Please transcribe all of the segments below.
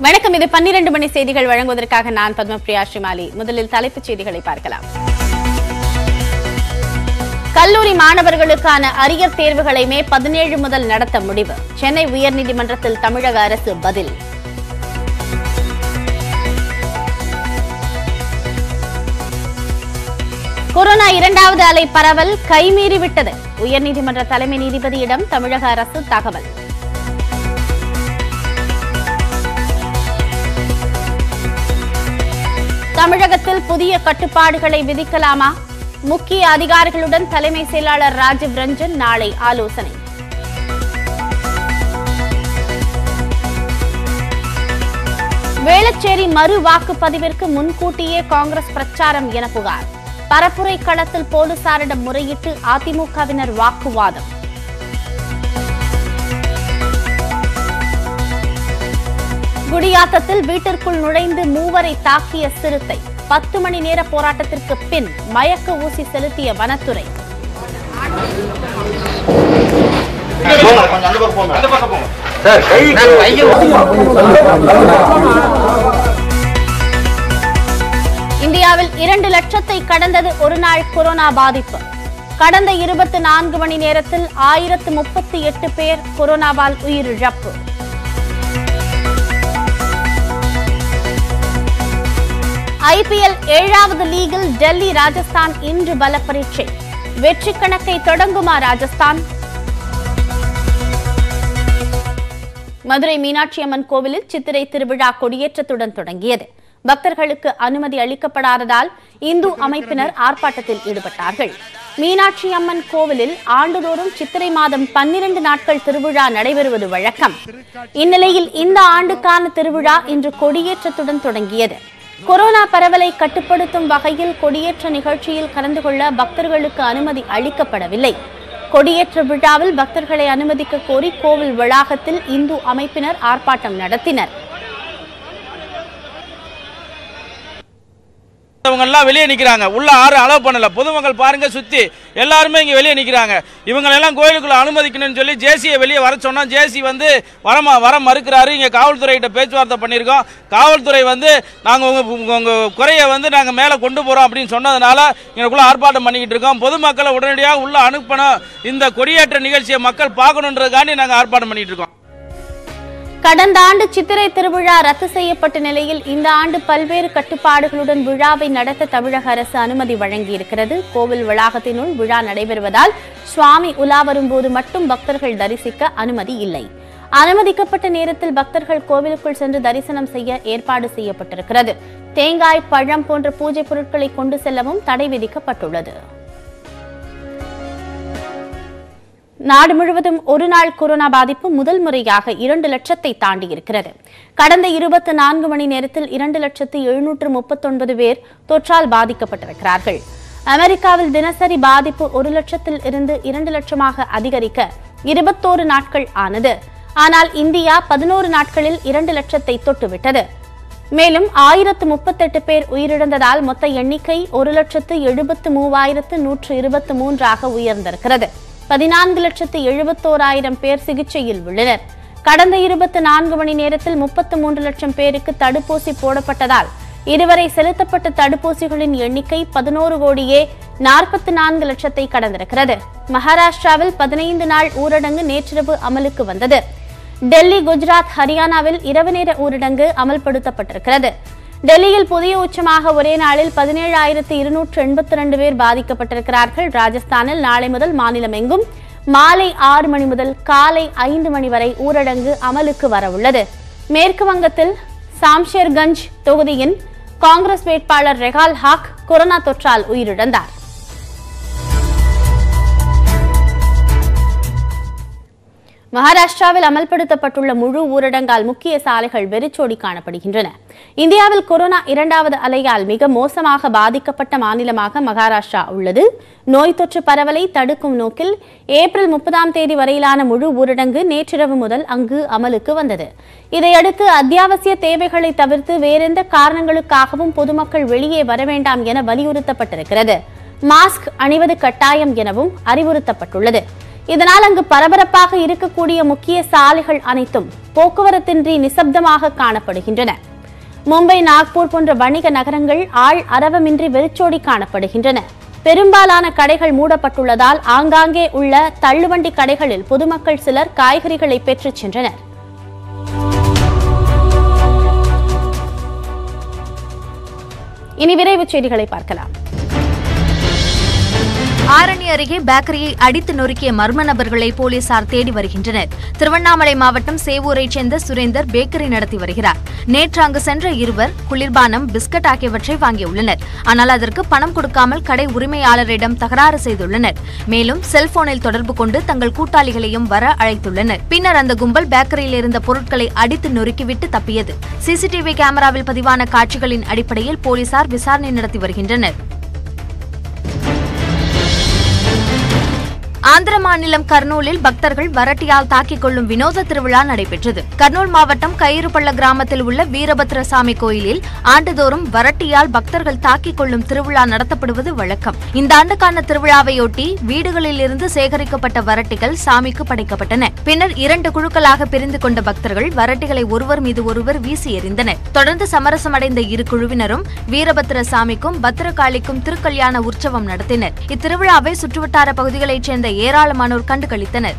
வணக்கம் இது பன்னிரண்டு மணி செய்திகள் வழங்குவதற்காக நான் பத்மபிரியா ஸ்ரீமாலி முதலில் தலைப்புச் செய்திகளை பார்க்கலாம் கல்லூரி மாணவர்களுக்கான அரியர் தேர்வுகளை மே பதினேழு முதல் நடத்த முடிவு சென்னை உயர்நீதிமன்றத்தில் தமிழக அரசு பதில் கொரோனா இரண்டாவது அலை பரவல் கைமீறிவிட்டது உயர்நீதிமன்ற தலைமை நீதிபதியிடம் தமிழக அரசு தகவல் தமிழகத்தில் புதிய கட்டுப்பாடுகளை விதிக்கலாமா முக்கிய அதிகாரிகளுடன் தலைமை செயலாளர் ராஜீவ் ரஞ்சன் நாளை ஆலோசனை வேளச்சேரி மறு வாக்குப்பதிவிற்கு முன்கூட்டியே காங்கிரஸ் பிரச்சாரம் என புகார் பரப்புரை களத்தில் போலீசாரிடம் முறையிட்டு அதிமுகவினர் வாக்குவாதம் குடியாத்தத்தில் வீட்டிற்குள் நுழைந்து மூவரை தாக்கிய சிறுத்தை பத்து மணி நேர போராட்டத்திற்கு பின் மயக்க ஊசி செலுத்திய வனத்துறை இந்தியாவில் இரண்டு லட்சத்தை கடந்தது ஒருநாள் கொரோனா பாதிப்பு கடந்த இருபத்தி நான்கு மணி நேரத்தில் ஆயிரத்து முப்பத்தி எட்டு பேர் கொரோனாவால் உயிரிழப்பு ஐபிஎல் ஏழாவது லீகில் டெல்லி ராஜஸ்தான் இன்று பல பரீட்சை வெற்றி கணக்கை தொடங்குமா ராஜஸ்தான் மதுரை மீனாட்சி அம்மன் கோவிலில் சித்திரை திருவிழா கொடியேற்றத்துடன் தொடங்கியது பக்தர்களுக்கு அனுமதி அளிக்கப்படாததால் இந்து அமைப்பினர் ஆர்ப்பாட்டத்தில் ஈடுபட்டார்கள் மீனாட்சி அம்மன் கோவிலில் ஆண்டுதோறும் சித்திரை மாதம் பன்னிரண்டு நாட்கள் திருவிழா நடைபெறுவது வழக்கம் இந்நிலையில் இந்த ஆண்டுக்கான திருவிழா இன்று கொடியேற்றத்துடன் தொடங்கியது கொரோனா பரவலை கட்டுப்படுத்தும் வகையில் கொடியேற்ற நிகழ்ச்சியில் கலந்து கொள்ள பக்தர்களுக்கு அனுமதி அளிக்கப்படவில்லை கொடியேற்ற விழாவில் பக்தர்களை அனுமதிக்க கோரி கோவில் வளாகத்தில் இந்து அமைப்பினர் ஆர்ப்பாட்டம் நடத்தினர் இவங்க எல்லாம் வெளியே நிக்கிறாங்க உள்ள ஆறு அலோவ் பண்ணல பொதுமக்கள் பாருங்க சுத்தி எல்லாருமே இங்க வெளியே நிக்கிறாங்க இவங்க எல்லாம் கோயிலுக்குள்ள அனுமதிக்கணும்னு சொல்லி ஜேசியை வெளியே வர சொன்னா ஜேசி வந்து வரமா வர மறுக்கிறாரு இங்க காவல்துறை கிட்ட பேச்சுவார்த்தை பண்ணியிருக்கோம் காவல்துறை வந்து நாங்க உங்க உங்க- உங்க குறைய வந்து நாங்க மேல கொண்டு போறோம் அப்படின்னு சொன்னதுனால எங்களுக்குள்ள ஆர்ப்பாட்டம் பண்ணிக்கிட்டு இருக்கோம் பொதுமக்களை உடனடியாக உள்ள அனுப்பணும் இந்த கொடியேற்ற நிகழ்ச்சியை மக்கள் பார்க்கணுன்றதுக்காண்டி நாங்க ஆர்ப்பாட்டம் பண்ணிட்டு இருக்கோம் கடந்த ஆண்டு சித்திரை திருவிழா ரத்து செய்யப்பட்ட நிலையில் இந்த ஆண்டு பல்வேறு கட்டுப்பாடுகளுடன் விழாவை நடத்த தமிழக அரசு அனுமதி வழங்கியிருக்கிறது கோவில் வளாகத்தினுள் விழா நடைபெறுவதால் சுவாமி உலா வரும்போது மட்டும் பக்தர்கள் தரிசிக்க அனுமதி இல்லை அனுமதிக்கப்பட்ட நேரத்தில் பக்தர்கள் கோவிலுக்குள் சென்று தரிசனம் செய்ய ஏற்பாடு செய்யப்பட்டிருக்கிறது தேங்காய் பழம் போன்ற பூஜை பொருட்களை கொண்டு செல்லவும் தடை விதிக்கப்பட்டுள்ளது நாடு முழுவதும் ஒரு நாள் கொரோனா பாதிப்பு முதல் முறையாக இரண்டு லட்சத்தை தாண்டி இருக்கிறது கடந்த இருபத்தி நான்கு மணி நேரத்தில் இரண்டு லட்சத்து எழுநூற்று முப்பத்தொன்பது பேர் தொற்றால் பாதிக்கப்பட்டிருக்கிறார்கள் அமெரிக்காவில் தினசரி பாதிப்பு ஒரு லட்சத்தில் இருந்து இரண்டு லட்சமாக அதிகரிக்க இருபத்தோரு நாட்கள் ஆனது ஆனால் இந்தியா பதினோரு நாட்களில் இரண்டு லட்சத்தை தொட்டுவிட்டது மேலும் ஆயிரத்து முப்பத்தெட்டு பேர் உயிரிழந்ததால் மொத்த எண்ணிக்கை ஒரு லட்சத்து எழுபத்து மூவாயிரத்து நூற்று இருபத்து மூன்றாக உயர்ந்திருக்கிறது பதினான்கு லட்சத்து எழுபத்தோராயிரம் பேர் சிகிச்சையில் உள்ளனர் கடந்த இருபத்தி நான்கு மணி நேரத்தில் முப்பத்து மூன்று லட்சம் பேருக்கு தடுப்பூசி போடப்பட்டதால் இதுவரை செலுத்தப்பட்ட தடுப்பூசிகளின் எண்ணிக்கை பதினோரு கோடியே நாற்பத்தி நான்கு லட்சத்தை கடந்திருக்கிறது மகாராஷ்டிராவில் பதினைந்து நாள் ஊரடங்கு நேற்றிரவு அமலுக்கு வந்தது டெல்லி குஜராத் ஹரியானாவில் இரவு நேர ஊரடங்கு அமல்படுத்தப்பட்டிருக்கிறது டெல்லியில் புதிய உச்சமாக ஒரே நாளில் பதினேழாயிரத்து இருநூற்று எண்பத்தி ரெண்டு பேர் பாதிக்கப்பட்டிருக்கிறார்கள் ராஜஸ்தானில் நாளை முதல் மாநிலம் எங்கும் மாலை ஆறு மணி முதல் காலை ஐந்து மணி வரை ஊரடங்கு அமலுக்கு வரவுள்ளது மேற்கு வங்கத்தில் சாம்ஷேர்கஞ்ச் தொகுதியின் காங்கிரஸ் வேட்பாளர் ரெகால் ஹாக் கொரோனா தொற்றால் உயிரிழந்தார் மகாராஷ்டிராவில் அமல்படுத்தப்பட்டுள்ள முழு ஊரடங்கால் முக்கிய சாலைகள் வெறிச்சோடி காணப்படுகின்றன இந்தியாவில் கொரோனா இரண்டாவது அலையால் மிக மோசமாக பாதிக்கப்பட்ட மாநிலமாக மகாராஷ்டிரா உள்ளது நோய் தொற்று பரவலை தடுக்கும் நோக்கில் ஏப்ரல் முப்பதாம் தேதி வரையிலான முழு ஊரடங்கு நேற்றிரவு முதல் அங்கு அமலுக்கு வந்தது இதையடுத்து அத்தியாவசிய தேவைகளை தவிர்த்து வேறெந்த காரணங்களுக்காகவும் பொதுமக்கள் வெளியே வர வேண்டாம் என வலியுறுத்தப்பட்டிருக்கிறது மாஸ்க் அணிவது கட்டாயம் எனவும் அறிவுறுத்தப்பட்டுள்ளது இதனால் அங்கு பரபரப்பாக இருக்கக்கூடிய முக்கிய சாலைகள் அனைத்தும் போக்குவரத்தின்றி நிசப்தமாக காணப்படுகின்றன மும்பை நாக்பூர் போன்ற வணிக நகரங்கள் ஆள் அரவமின்றி வெறிச்சோடி காணப்படுகின்றன பெரும்பாலான கடைகள் மூடப்பட்டுள்ளதால் ஆங்காங்கே உள்ள தள்ளுவண்டி கடைகளில் பொதுமக்கள் சிலர் காய்கறிகளை பெற்றுச் சென்றனர் இனி விரைவுச் செய்திகளை பார்க்கலாம் ஆரணி அருகே பேக்கரியை அடித்து நொறுக்கிய மர்ம நபர்களை போலீசார் தேடி வருகின்றனர் திருவண்ணாமலை மாவட்டம் சேவூரைச் சேர்ந்த சுரேந்தர் பேக்கரி நடத்தி வருகிறார் நேற்று அங்கு சென்ற இருவர் குளிர்பானம் பிஸ்கட் ஆகியவற்றை வாங்கியுள்ளனர் ஆனால் அதற்கு பணம் கொடுக்காமல் கடை உரிமையாளரிடம் தகராறு செய்துள்ளனர் மேலும் செல்போனில் தொடர்பு கொண்டு தங்கள் கூட்டாளிகளையும் வர அழைத்துள்ளனர் பின்னர் அந்த கும்பல் பேக்கரியில் இருந்த பொருட்களை அடித்து நொறுக்கிவிட்டு தப்பியது சிசிடிவி கேமராவில் பதிவான காட்சிகளின் அடிப்படையில் போலீசார் விசாரணை நடத்தி வருகின்றனர் ஆந்திர மாநிலம் கர்னூலில் பக்தர்கள் வரட்டியால் தாக்கிக் கொள்ளும் வினோத திருவிழா நடைபெற்றது கர்னூல் மாவட்டம் கயிறுபள்ள கிராமத்தில் உள்ள வீரபத்ரசாமி கோயிலில் ஆண்டுதோறும் வரட்டியால் பக்தர்கள் தாக்கிக் கொள்ளும் திருவிழா நடத்தப்படுவது வழக்கம் இந்த ஆண்டுக்கான திருவிழாவையொட்டி வீடுகளில் இருந்து சேகரிக்கப்பட்ட வரட்டிகள் சாமிக்கு படைக்கப்பட்டன பின்னர் இரண்டு குழுக்களாக பிரிந்து கொண்ட பக்தர்கள் வரட்டிகளை ஒருவர் மீது ஒருவர் வீசி எறிந்தனர் தொடர்ந்து சமரசமடைந்த இரு குழுவினரும் வீரபத்ர சாமிக்கும் பத்திரகாளிக்கும் திருக்கல்யாண உற்சவம் நடத்தினர் இத்திருவிழாவை சுற்றுவட்டார பகுதிகளைச் சேர்ந்த ஏராளமானோர் கண்டுகளித்தனர்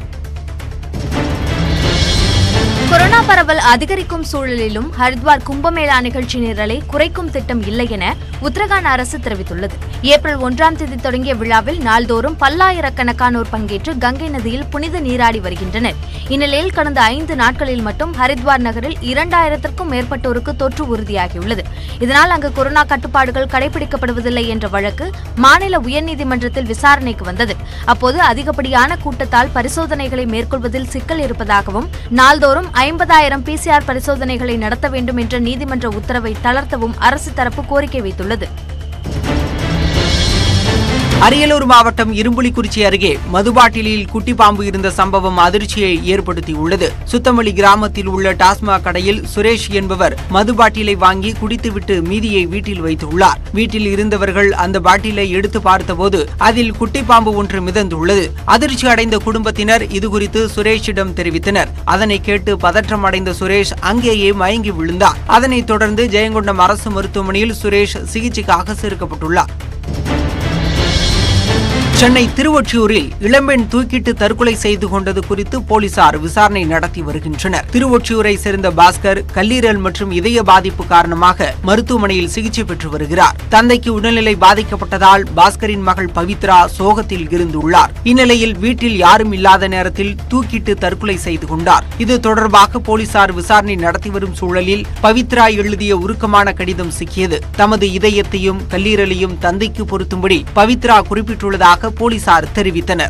கொரோனா பரவல் அதிகரிக்கும் சூழலிலும் ஹரித்வார் கும்பமேளா நிகழ்ச்சி நிரலை குறைக்கும் திட்டம் இல்லை என உத்தரகாண்ட் அரசு தெரிவித்துள்ளது ஏப்ரல் ஒன்றாம் தேதி தொடங்கிய விழாவில் நாள்தோறும் பல்லாயிரக்கணக்கானோர் பங்கேற்று கங்கை நதியில் புனித நீராடி வருகின்றனர் இந்நிலையில் கடந்த ஐந்து நாட்களில் மட்டும் ஹரித்வார் நகரில் இரண்டாயிரத்திற்கும் மேற்பட்டோருக்கு தொற்று உறுதியாகியுள்ளது இதனால் அங்கு கொரோனா கட்டுப்பாடுகள் கடைபிடிக்கப்படுவதில்லை என்ற வழக்கு மாநில உயர்நீதிமன்றத்தில் விசாரணைக்கு வந்தது அப்போது அதிகப்படியான கூட்டத்தால் பரிசோதனைகளை மேற்கொள்வதில் சிக்கல் இருப்பதாகவும் நாள்தோறும் ஐம்பதாயிரம் பிசிஆர் பரிசோதனைகளை நடத்த வேண்டும் என்ற நீதிமன்ற உத்தரவை தளர்த்தவும் அரசு தரப்பு கோரிக்கை வைத்துள்ளது அரியலூர் மாவட்டம் இரும்புலிக்குறிச்சி அருகே மதுபாட்டிலில் குட்டி பாம்பு இருந்த சம்பவம் அதிர்ச்சியை ஏற்படுத்தியுள்ளது சுத்தமல்லி கிராமத்தில் உள்ள டாஸ்மாக் கடையில் சுரேஷ் என்பவர் மது பாட்டிலை வாங்கி குடித்துவிட்டு மீதியை வீட்டில் வைத்துள்ளார் வீட்டில் இருந்தவர்கள் அந்த பாட்டிலை எடுத்து பார்த்தபோது அதில் குட்டி பாம்பு ஒன்று மிதந்துள்ளது அதிர்ச்சி அடைந்த குடும்பத்தினர் இதுகுறித்து சுரேஷிடம் தெரிவித்தனர் அதனை கேட்டு பதற்றம் அடைந்த சுரேஷ் அங்கேயே மயங்கி விழுந்தார் அதனைத் தொடர்ந்து ஜெயங்கொண்டம் அரசு மருத்துவமனையில் சுரேஷ் சிகிச்சைக்காக சேர்க்கப்பட்டுள்ளார் சென்னை திருவொற்றியூரில் இளம்பெண் தூக்கிட்டு தற்கொலை செய்து கொண்டது குறித்து போலீசார் விசாரணை நடத்தி வருகின்றனர் திருவொற்றியூரை சேர்ந்த பாஸ்கர் கல்லீரல் மற்றும் இதய பாதிப்பு காரணமாக மருத்துவமனையில் சிகிச்சை பெற்று வருகிறார் தந்தைக்கு உடல்நிலை பாதிக்கப்பட்டதால் பாஸ்கரின் மகள் பவித்ரா சோகத்தில் இருந்துள்ளார் இந்நிலையில் வீட்டில் யாரும் இல்லாத நேரத்தில் தூக்கிட்டு தற்கொலை செய்து கொண்டார் இது தொடர்பாக போலீசார் விசாரணை நடத்தி வரும் சூழலில் பவித்ரா எழுதிய உருக்கமான கடிதம் சிக்கியது தமது இதயத்தையும் கல்லீரலையும் தந்தைக்கு பொருத்தும்படி பவித்ரா குறிப்பிட்டுள்ளதாக போலீசார் தெரிவித்தனர்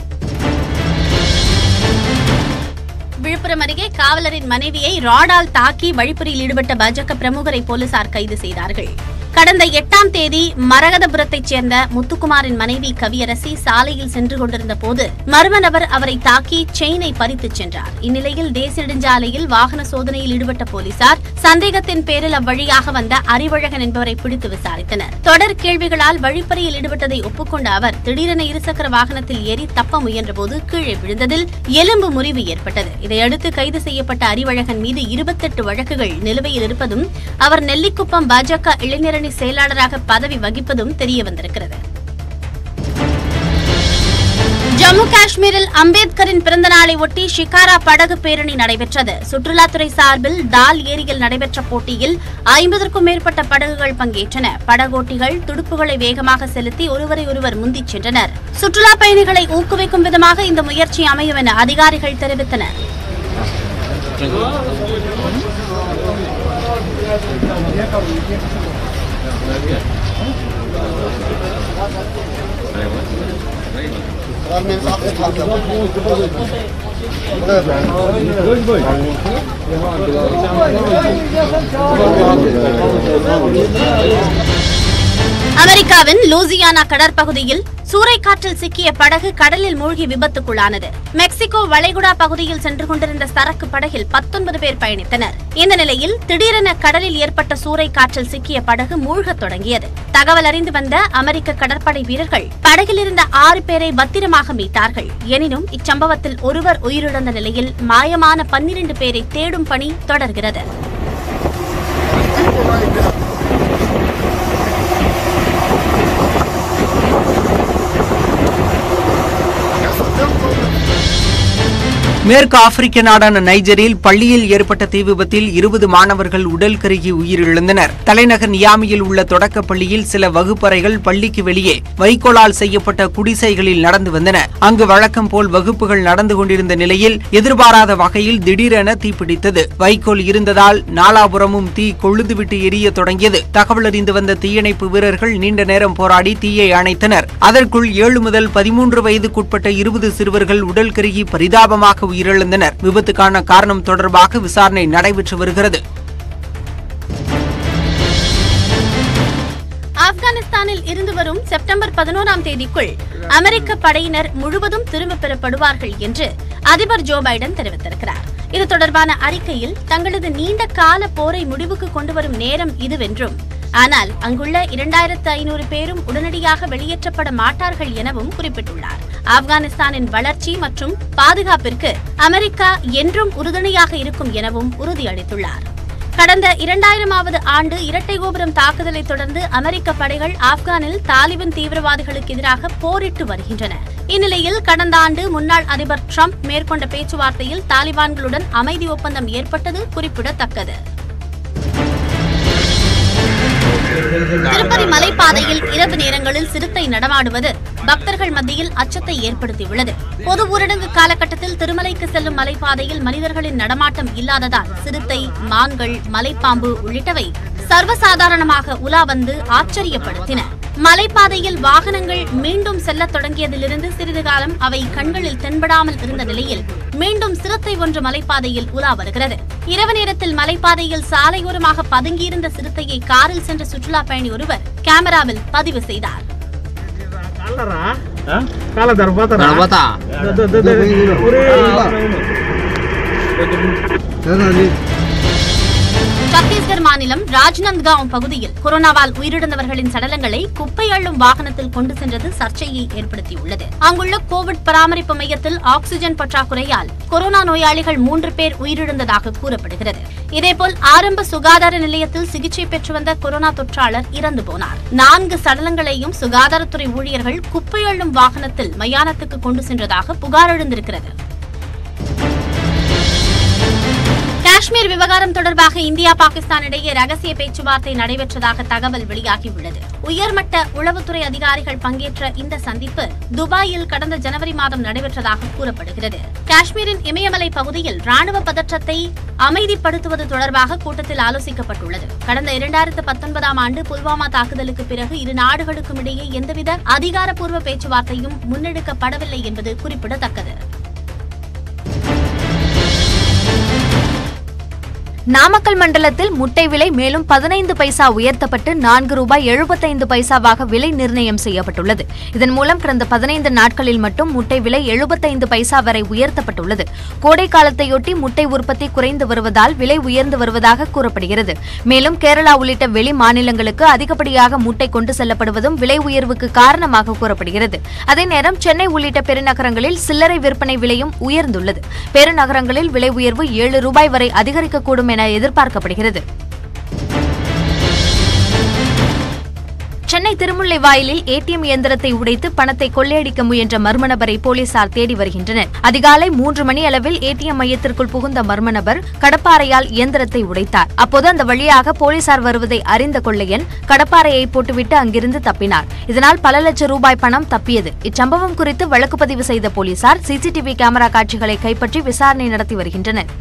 விழுப்புரம் அருகே காவலரின் மனைவியை ராடால் தாக்கி வழிப்பறியில் ஈடுபட்ட பாஜக பிரமுகரை போலீசார் கைது செய்தார்கள் கடந்த எட்டாம் தேதி மரகதபுரத்தைச் சேர்ந்த முத்துக்குமாரின் மனைவி கவியரசி சாலையில் சென்று கொண்டிருந்த போது மர்ம நபர் அவரை தாக்கி செயினை பறித்துச் சென்றார் இந்நிலையில் தேசிய நெடுஞ்சாலையில் வாகன சோதனையில் ஈடுபட்ட போலீசார் சந்தேகத்தின் பேரில் அவ்வழியாக வந்த அறிவழகன் என்பவரை பிடித்து விசாரித்தனர் தொடர் கேள்விகளால் வழிப்பறியில் ஈடுபட்டதை ஒப்புக்கொண்ட அவர் திடீரென இருசக்கர வாகனத்தில் ஏறி தப்ப முயன்றபோது கீழே விழுந்ததில் எலும்பு முறிவு ஏற்பட்டது இதையடுத்து கைது செய்யப்பட்ட அறிவழகன் மீது இருபத்தெட்டு வழக்குகள் நிலுவையில் இருப்பதும் அவர் நெல்லிக்குப்பம் பாஜக இளைஞரணி செயலாளராக பதவி வகிப்பதும் தெரிய வந்திருக்கிறது ஜம்மு காஷ்மீரில் அம்பேத்கரின் பிறந்த நாளை ஒட்டி ஷிகாரா படகு பேரணி நடைபெற்றது சுற்றுலாத்துறை சார்பில் டால் ஏரியில் நடைபெற்ற போட்டியில் ஐம்பதற்கும் மேற்பட்ட படகுகள் பங்கேற்றன படகோட்டிகள் துடுப்புகளை வேகமாக செலுத்தி ஒருவரை ஒருவர் முந்திச் சென்றனர் சுற்றுலா பயணிகளை ஊக்குவிக்கும் விதமாக இந்த முயற்சி அமையும் என அதிகாரிகள் தெரிவித்தனர் அமெரிக்காவின் லூசியானா கடற்பகுதியில் சூறைக்காற்றில் சிக்கிய படகு கடலில் மூழ்கி விபத்துக்குள்ளானது மெக்சிகோ வளைகுடா பகுதியில் சென்று கொண்டிருந்த சரக்கு படகில் பத்தொன்பது பேர் பயணித்தனர் இந்த நிலையில் திடீரென கடலில் ஏற்பட்ட சூறைக்காற்றில் சிக்கிய படகு மூழ்கத் தொடங்கியது தகவல் அறிந்து வந்த அமெரிக்க கடற்படை வீரர்கள் படகில் இருந்த ஆறு பேரை பத்திரமாக மீட்டார்கள் எனினும் இச்சம்பவத்தில் ஒருவர் உயிரிழந்த நிலையில் மாயமான பன்னிரண்டு பேரை தேடும் பணி தொடர்கிறது மேற்கு ஆப்பிரிக்க நாடான நைஜரில் பள்ளியில் ஏற்பட்ட தீ விபத்தில் இருபது மாணவர்கள் உடல் கருகி உயிரிழந்தனர் தலைநகர் நியாமியில் உள்ள தொடக்கப் பள்ளியில் சில வகுப்பறைகள் பள்ளிக்கு வெளியே வைக்கோலால் செய்யப்பட்ட குடிசைகளில் நடந்து வந்தன அங்கு வழக்கம் போல் வகுப்புகள் நடந்து கொண்டிருந்த நிலையில் எதிர்பாராத வகையில் திடீரென தீப்பிடித்தது வைக்கோல் இருந்ததால் நாலாபுரமும் தீ கொழுந்துவிட்டு எரிய தொடங்கியது தகவல் அறிந்து வந்த தீயணைப்பு வீரர்கள் நீண்ட நேரம் போராடி தீயை அணைத்தனர் அதற்குள் ஏழு முதல் பதிமூன்று வயதுக்குட்பட்ட இருபது சிறுவர்கள் உடல் கருகி பரிதாபமாக உயிரிழந்தனர் விபத்துக்கான காரணம் தொடர்பாக விசாரணை நடைபெற்று வருகிறது ஆப்கானிஸ்தானில் இருந்து வரும் செப்டம்பர் பதினோராம் தேதிக்குள் அமெரிக்க படையினர் முழுவதும் திரும்பப் பெறப்படுவார்கள் என்று அதிபர் ஜோ பைடன் தெரிவித்திருக்கிறார் இது தொடர்பான அறிக்கையில் தங்களது நீண்ட கால போரை முடிவுக்கு கொண்டு வரும் நேரம் இதுவென்றும் ஆனால் அங்குள்ள இரண்டாயிரத்து ஐநூறு பேரும் உடனடியாக வெளியேற்றப்பட மாட்டார்கள் எனவும் குறிப்பிட்டுள்ளார் ஆப்கானிஸ்தானின் வளர்ச்சி மற்றும் பாதுகாப்பிற்கு அமெரிக்கா என்றும் உறுதுணையாக இருக்கும் எனவும் உறுதியளித்துள்ளார் கடந்த இரண்டாயிரமாவது ஆண்டு இரட்டை கோபுரம் தாக்குதலை தொடர்ந்து அமெரிக்க படைகள் ஆப்கானில் தாலிபான் தீவிரவாதிகளுக்கு எதிராக போரிட்டு வருகின்றன இந்நிலையில் கடந்த ஆண்டு முன்னாள் அதிபர் ட்ரம்ப் மேற்கொண்ட பேச்சுவார்த்தையில் தாலிபான்களுடன் அமைதி ஒப்பந்தம் ஏற்பட்டது குறிப்பிடத்தக்கது திருப்பதி மலைப்பாதையில் இரவு நேரங்களில் சிறுத்தை நடமாடுவது பக்தர்கள் மத்தியில் அச்சத்தை ஏற்படுத்தியுள்ளது பொது ஊரடங்கு காலகட்டத்தில் திருமலைக்கு செல்லும் மலைப்பாதையில் மனிதர்களின் நடமாட்டம் இல்லாததால் சிறுத்தை மான்கள் மலைப்பாம்பு உள்ளிட்டவை சர்வசாதாரணமாக உலா வந்து ஆச்சரியப்படுத்தின மலைப்பாதையில் வாகனங்கள் மீண்டும் செல்லத் தொடங்கியதிலிருந்து சிறிது காலம் அவை கண்களில் தென்படாமல் இருந்த நிலையில் மீண்டும் சிறுத்தை ஒன்று மலைப்பாதையில் உலா வருகிறது இரவு நேரத்தில் மலைப்பாதையில் சாலையோரமாக பதுங்கியிருந்த சிறுத்தையை காரில் சென்ற சுற்றுலா பயணி ஒருவர் கேமராவில் பதிவு செய்தார் Kalah dar bata Bata. Chhattisgarh மாநிலம் ராஜ்நந்த்காவ் பகுதியில் கொரோனாவால் உயிரிழந்தவர்களின் சடலங்களை குப்பை அள்ளும் வாகனத்தில் கொண்டு சென்றது சர்ச்சையை ஏற்படுத்தியுள்ளது அங்குள்ள கோவிட் பராமரிப்பு மையத்தில் ஆக்ஸிஜன் பற்றாக்குறையால் கொரோனா நோயாளிகள் மூன்று பேர் உயிரிழந்ததாக கூறப்படுகிறது இதேபோல் ஆரம்ப சுகாதார நிலையத்தில் சிகிச்சை பெற்று வந்த கொரோனா தொற்றாளர் இறந்து போனார் நான்கு சடலங்களையும் சுகாதாரத்துறை ஊழியர்கள் குப்பை அள்ளும் வாகனத்தில் மயானத்துக்கு கொண்டு சென்றதாக புகார் எழுந்திருக்கிறது காஷ்மீர் விவகாரம் தொடர்பாக இந்தியா பாகிஸ்தான் இடையே ரகசிய பேச்சுவார்த்தை நடைபெற்றதாக தகவல் வெளியாகியுள்ளது உயர்மட்ட உளவுத்துறை அதிகாரிகள் பங்கேற்ற இந்த சந்திப்பு துபாயில் கடந்த ஜனவரி மாதம் நடைபெற்றதாக கூறப்படுகிறது காஷ்மீரின் இமயமலை பகுதியில் ராணுவ பதற்றத்தை அமைதிப்படுத்துவது தொடர்பாக கூட்டத்தில் ஆலோசிக்கப்பட்டுள்ளது கடந்த இரண்டாயிரத்து பத்தொன்பதாம் ஆண்டு புல்வாமா தாக்குதலுக்கு பிறகு இரு நாடுகளுக்கும் இடையே எந்தவித அதிகாரப்பூர்வ பேச்சுவார்த்தையும் முன்னெடுக்கப்படவில்லை என்பது குறிப்பிடத்தக்கது நாமக்கல் மண்டலத்தில் முட்டை விலை மேலும் பதினைந்து பைசா உயர்த்தப்பட்டு நான்கு ரூபாய் எழுபத்தைந்து பைசாவாக விலை நிர்ணயம் செய்யப்பட்டுள்ளது இதன் மூலம் கடந்த பதினைந்து நாட்களில் மட்டும் முட்டை விலை எழுபத்தைந்து பைசா வரை உயர்த்தப்பட்டுள்ளது கோடை காலத்தையொட்டி முட்டை உற்பத்தி குறைந்து வருவதால் விலை உயர்ந்து வருவதாக கூறப்படுகிறது மேலும் கேரளா உள்ளிட்ட வெளி மாநிலங்களுக்கு அதிகப்படியாக முட்டை கொண்டு செல்லப்படுவதும் விலை உயர்வுக்கு காரணமாக கூறப்படுகிறது அதே நேரம் சென்னை உள்ளிட்ட பெருநகரங்களில் சில்லறை விற்பனை விலையும் உயர்ந்துள்ளது பெருநகரங்களில் விலை உயர்வு ஏழு ரூபாய் வரை அதிகரிக்கக்கூடும் என எதிர்பார்க்கப்படுகிறது சென்னை திருமுல்லைவாயிலில் ஏடிஎம் இயந்திரத்தை உடைத்து பணத்தை கொள்ளையடிக்க முயன்ற மர்ம நபரை போலீசார் தேடி வருகின்றனர் அதிகாலை மூன்று மணி அளவில் ஏடிஎம் மையத்திற்குள் புகுந்த மர்ம நபர் கடப்பாறையால் இயந்திரத்தை உடைத்தார் அப்போது அந்த வழியாக போலீசார் வருவதை அறிந்த கொள்ளையன் கடப்பாறையை போட்டுவிட்டு அங்கிருந்து தப்பினார் இதனால் பல லட்சம் ரூபாய் பணம் தப்பியது இச்சம்பவம் குறித்து வழக்கு பதிவு செய்த போலீசார் சிசிடிவி கேமரா காட்சிகளை கைப்பற்றி விசாரணை நடத்தி வருகின்றனர்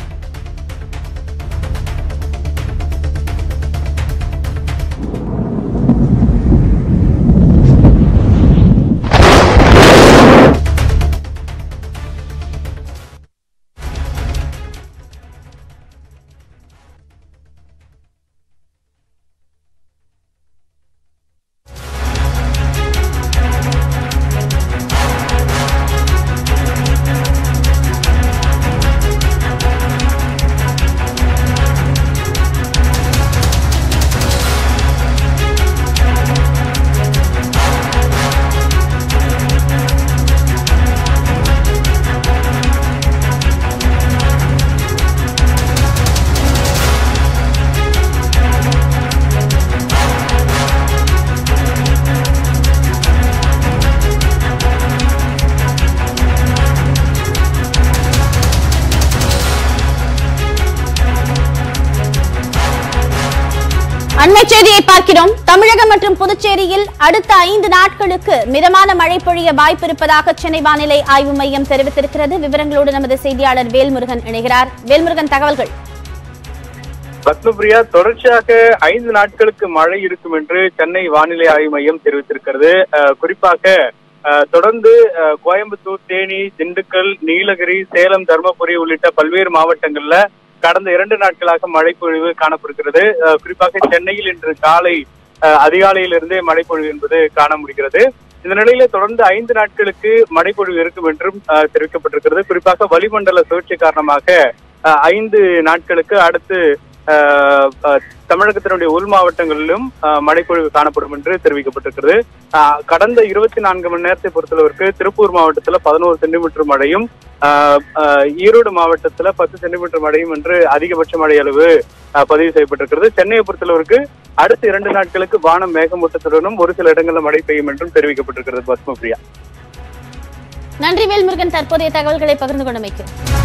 அண்மை செய்தியை பார்க்கிறோம் தமிழகம் மற்றும் புதுச்சேரியில் அடுத்த ஐந்து நாட்களுக்கு மிதமான மழை பொழிய வாய்ப்பிருப்பதாக சென்னை வானிலை ஆய்வு மையம் தெரிவித்திருக்கிறது விவரங்களோடு நமது செய்தியாளர் வேல்முருகன் இணைகிறார் வேல்முருகன் தகவல்கள் பத்மபிரியா தொடர்ச்சியாக ஐந்து நாட்களுக்கு மழை இருக்கும் என்று சென்னை வானிலை ஆய்வு மையம் தெரிவித்திருக்கிறது அஹ், குறிப்பாக அஹ், தொடர்ந்து அஹ், கோயம்புத்தூர் தேனி திண்டுக்கல் நீலகிரி சேலம் தருமபுரி உள்ளிட்ட பல்வேறு மாவட்டங்கள்ல கடந்த இரண்டு நாட்களாக மழை பொழிவு காணப்படுகிறது அஹ், குறிப்பாக சென்னையில் இன்று காலை அஹ், அதிகாலையிலிருந்தே மழைப்பொழிவு என்பது காண முடிகிறது இந்த நிலையில தொடர்ந்து ஐந்து நாட்களுக்கு மழைப்பொழிவு இருக்கும் என்றும் அஹ், தெரிவிக்கப்பட்டிருக்கிறது குறிப்பாக வளிமண்டல சுழற்சி காரணமாக அஹ், ஐந்து நாட்களுக்கு அடுத்து அஹ், அஹ், தமிழகத்தினுடைய உள் மாவட்டங்களிலும் அஹ், மழைப்பொழிவு காணப்படும் என்று தெரிவிக்கப்பட்டிருக்கிறது அஹ், கடந்த இருபத்தி நான்கு மணி நேரத்தை பொறுத்தளவிற்கு திருப்பூர் மாவட்டத்துல பதினோரு சென்டிமீட்டர் மழையும் அஹ், அஹ், ஈரோடு மாவட்டத்துல பத்து சென்டிமீட்டர் மழையும் என்று அதிகபட்ச மழை அளவு அஹ், பதிவு செய்யப்பட்டிருக்கிறது சென்னையை பொறுத்தளவிற்கு அடுத்த இரண்டு நாட்களுக்கு வானம் மேகமூட்டத்துடனும் ஒரு சில இடங்களில் மழை பெய்யும் என்றும் தெரிவிக்கப்பட்டிருக்கிறது பத்மபிரியா நன்றி வேல்முருகன் தற்போதைய தகவல்களை பகிர்ந்து கொண்டமைக்கு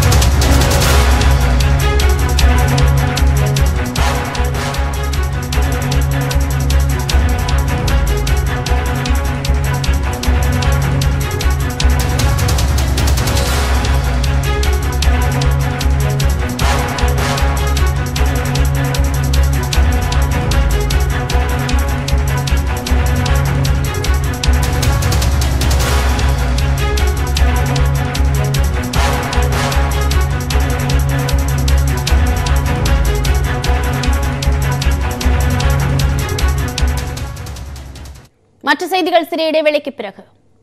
மற்ற செய்திகள் சிறிய இடைவேளைக்கு பிறகு